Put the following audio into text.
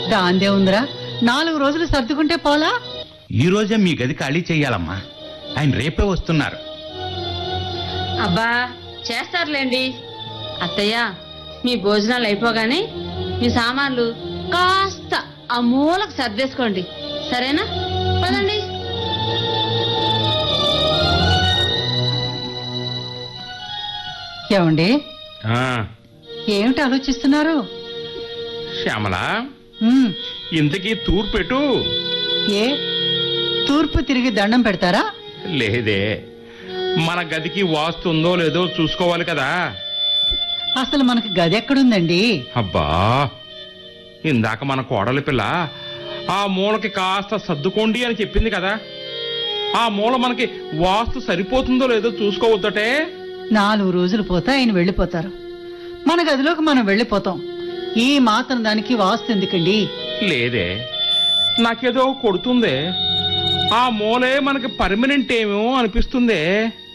దాందే ఉందిరా నాలుగు రోజులు సర్దుకుంటే పోలా ఈ రోజే మీ గది ఖాళీ చెయ్యాలమ్మా ఆయన రేపే వస్తున్నారు అబ్బా చేస్తారులేండి అత్తయ్య మీ భోజనాలు అయిపోగానే మీ సామాన్లు కాస్త ఆ మూలకు సర్దేసుకోండి సరేనా పదండి ఏమండి ఆ, ఏమిటి ఆలోచిస్తున్నారు శ్యామల ఉమ్, ఇంతకీ తూర్పు పెట్టు ఏ తూర్పు తిరిగి దండం పెడతారా లేదే మన గదికి వాస్తు ఉందో లేదో చూసుకోవాలి కదా అసలు మనకి గది ఎక్కడుందండి అబ్బా ఇందాక మన కోడలి పిల్ల ఆ మూలకి కాస్త సర్దుకోండి అని చెప్పింది కదా ఆ మూల మనకి వాస్తు సరిపోతుందో లేదో చూసుకోవద్దటే నాలుగు రోజులు పోతే ఆయన వెళ్ళిపోతారు మన గదిలోకి మనం వెళ్ళిపోతాం ఈ మాత్రం దానికి వాస్తు ఎందుకండి లేదే నాకేదో కొడుతుందే ఆ మూలే మనకి పర్మనెంట్ ఏమో అనిపిస్తుందే